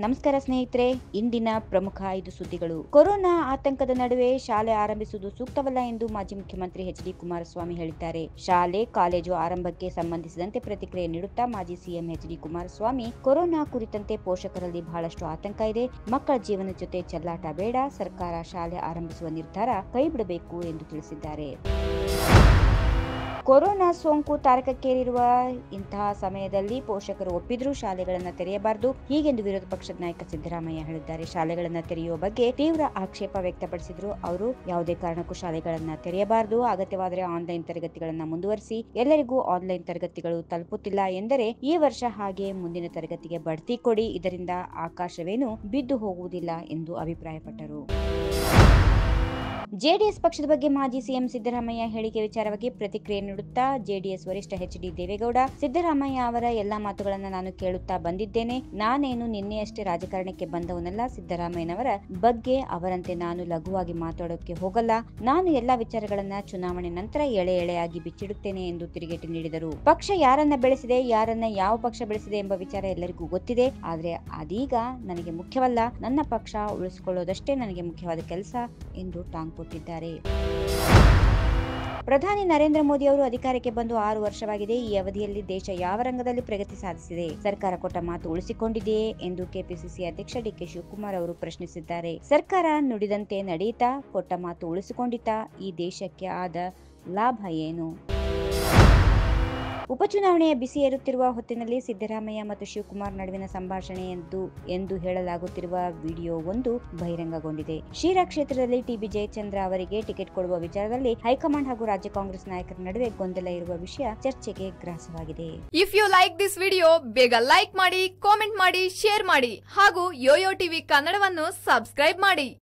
ನಮಸ್ಕಾರ ಸ್ನೇಹಿತರೆ ಇಂದಿನ ಪ್ರಮುಖ ಐದು ಸುದ್ದಿಗಳು ಕೊರೋನಾ ಆತಂಕದ ನಡುವೆ ಶಾಲೆ ಆರಂಭಿಸುವುದು ಸೂಕ್ತವಲ್ಲ ಎಂದು ಮಾಜಿ ಮುಖ್ಯಮಂತ್ರಿ ಎಚ್ ಡಿ ಕುಮಾರಸ್ವಾಮಿ ಹೇಳಿದ್ದಾರೆ ಶಾಲೆ ಕಾಲೇಜು ಆರಂಭಕ್ಕೆ ಸಂಬಂಧಿಸಿದಂತೆ ಪ್ರತಿಕ್ರಿಯೆ ನೀಡುತ್ತಾ ಮಾಜಿ CM H D Kumaraswamy corona ಕುರಿತಂತೆ ಪೋಷಕರಲ್ಲಿ ಬಹಳಷ್ಟು ಆತಂಕ ಇದೆ ಮಕ್ಕಳ ಜೀವನದ ಜೊತೆ ಚೆಲ್ಲಾಟ ಬೇಡ ಸರ್ಕಾರ ಶಾಲೆ ಆರಂಭಿಸುವ ನಿರ್ಧಾರ ಕೈಬಿಡಬೇಕು ಎಂದು ತಿಳಿಸಿದ್ದಾರೆ ಕೊರೋನಾ ಸೋಂಕು ತಾರಕಕ್ಕೇರಿರುವ ಇಂತಹ ಸಮಯದಲ್ಲಿ ಪೋಷಕರು ಒಪ್ಪಿದ್ರೂ ಶಾಲೆಗಳನ್ನು ತೆರೆಯಬಾರದು ಹೀಗೆಂದು ವಿರೋಧ ಪಕ್ಷದ ನಾಯಕ ಸಿದ್ದರಾಮಯ್ಯ ಹೇಳಿದ್ದಾರೆ ಶಾಲೆಗಳನ್ನು ತೆರೆಯುವ ಬಗ್ಗೆ ತೀವ್ರ ಆಕ್ಷೇಪ ವ್ಯಕ್ತಪಡಿಸಿದ್ರು ಅವರು ಯಾವುದೇ ಕಾರಣಕ್ಕೂ ಶಾಲೆಗಳನ್ನ ತೆರೆಯಬಾರದು ಅಗತ್ಯವಾದರೆ ಆನ್ಲೈನ್ ತರಗತಿಗಳನ್ನ ಮುಂದುವರಿಸಿ ಎಲ್ಲರಿಗೂ ಆನ್ಲೈನ್ ತರಗತಿಗಳು ತಲುಪುತ್ತಿಲ್ಲ ಎಂದರೆ ಈ ವರ್ಷ ಹಾಗೆ ಮುಂದಿನ ತರಗತಿಗೆ ಬಡ್ತಿ ಕೊಡಿ ಇದರಿಂದ ಆಕಾಶವೇನು ಬಿದ್ದು ಹೋಗುವುದಿಲ್ಲ ಎಂದು ಅಭಿಪ್ರಾಯಪಟ್ಟರು ಜೆಡಿಎಸ್ ಪಕ್ಷದ ಬಗ್ಗೆ ಮಾಜಿ ಸಿಎಂ ಸಿದ್ದರಾಮಯ್ಯ ಹೇಳಿಕೆ ವಿಚಾರವಾಗಿ ಪ್ರತಿಕ್ರಿಯೆ ನೀಡುತ್ತಾ ಜೆಡಿಎಸ್ ವರಿಷ್ಠ ಎಚ್ ಡಿ ದೇವೇಗೌಡ ಸಿದ್ದರಾಮಯ್ಯ ಅವರ ಎಲ್ಲಾ ಮಾತುಗಳನ್ನು ನಾನು ಕೇಳುತ್ತಾ ಬಂದಿದ್ದೇನೆ ನಾನೇನು ನಿನ್ನೆಯಷ್ಟೇ ರಾಜಕಾರಣಕ್ಕೆ ಬಂದವನಲ್ಲ ಸಿದ್ದರಾಮಯ್ಯನವರ ಬಗ್ಗೆ ಅವರಂತೆ ನಾನು ಲಘುವಾಗಿ ಮಾತಾಡೋಕೆ ಹೋಗಲ್ಲ ನಾನು ಎಲ್ಲಾ ವಿಚಾರಗಳನ್ನ ಚುನಾವಣೆ ನಂತರ ಎಳೆ ಎಳೆಯಾಗಿ ಬಿಚ್ಚಿಡುತ್ತೇನೆ ಎಂದು ತಿರುಗೇಟು ನೀಡಿದರು ಪಕ್ಷ ಯಾರನ್ನ ಬೆಳೆಸಿದೆ ಯಾರನ್ನ ಯಾವ ಪಕ್ಷ ಬೆಳೆಸಿದೆ ಎಂಬ ವಿಚಾರ ಎಲ್ಲರಿಗೂ ಗೊತ್ತಿದೆ ಆದ್ರೆ ಅದೀಗ ನನಗೆ ಮುಖ್ಯವಲ್ಲ ನನ್ನ ಪಕ್ಷ ಉಳಿಸಿಕೊಳ್ಳೋದಷ್ಟೇ ನನಗೆ ಮುಖ್ಯವಾದ ಕೆಲಸ ಎಂದು ಟಾಂಗ್ ಕೊಟ್ಟಿದ್ದಾರೆ ಪ್ರಧಾನಿ ನರೇಂದ್ರ ಮೋದಿ ಅವರು ಅಧಿಕಾರಕ್ಕೆ ಬಂದು ಆರು ವರ್ಷವಾಗಿದೆ ಈ ಅವಧಿಯಲ್ಲಿ ದೇಶ ಯಾವ ರಂಗದಲ್ಲಿ ಪ್ರಗತಿ ಸಾಧಿಸಿದೆ ಸರ್ಕಾರ ಕೊಟ್ಟ ಮಾತು ಉಳಿಸಿಕೊಂಡಿದೆಯೇ ಎಂದು ಕೆಪಿಸಿಸಿ ಅಧ್ಯಕ್ಷ ಡಿಕೆ ಶಿವಕುಮಾರ್ ಅವರು ಪ್ರಶ್ನಿಸಿದ್ದಾರೆ ಸರ್ಕಾರ ನುಡಿದಂತೆ ನಡೆಯಿತಾ ಕೊಟ್ಟ ಮಾತು ಉಳಿಸಿಕೊಂಡಿತಾ ಈ ದೇಶಕ್ಕೆ ಆದ ಲಾಭ ಏನು ಉಪಚುನಾವಣೆಯ ಬಿಸಿ ಏರುತ್ತಿರುವ ಹೊತ್ತಿನಲ್ಲಿ ಸಿದ್ದರಾಮಯ್ಯ ಮತ್ತು ಶಿವಕುಮಾರ್ ನಡುವಿನ ಸಂಭಾಷಣೆ ಎಂದು ಎಂದು ಹೇಳಲಾಗುತ್ತಿರುವ ವಿಡಿಯೋ ಒಂದು ಬಹಿರಂಗಗೊಂಡಿದೆ ಶಿರಾ ಕ್ಷೇತ್ರದಲ್ಲಿ ಟಿಬಿ ಜಯಚಂದ್ರ ಅವರಿಗೆ ಟಿಕೆಟ್ ಕೊಡುವ ವಿಚಾರದಲ್ಲಿ ಹೈಕಮಾಂಡ್ ಹಾಗೂ ರಾಜ್ಯ ಕಾಂಗ್ರೆಸ್ ನಾಯಕರ ನಡುವೆ ಗೊಂದಲ ಇರುವ ವಿಷಯ ಚರ್ಚೆಗೆ ಗ್ರಾಸವಾಗಿದೆ if you like this video ಬೇಗ ಲೈಕ್ ಮಾಡಿ ಕಾಮೆಂಟ್ ಮಾಡಿ ಶೇರ್ ಮಾಡಿ ಹಾಗೂ ಯೋಯೋ ಟಿವಿ ಕನ್ನಡವನ್ನು ಸಬ್ಸ್ಕ್ರೈಬ್ ಮಾಡಿ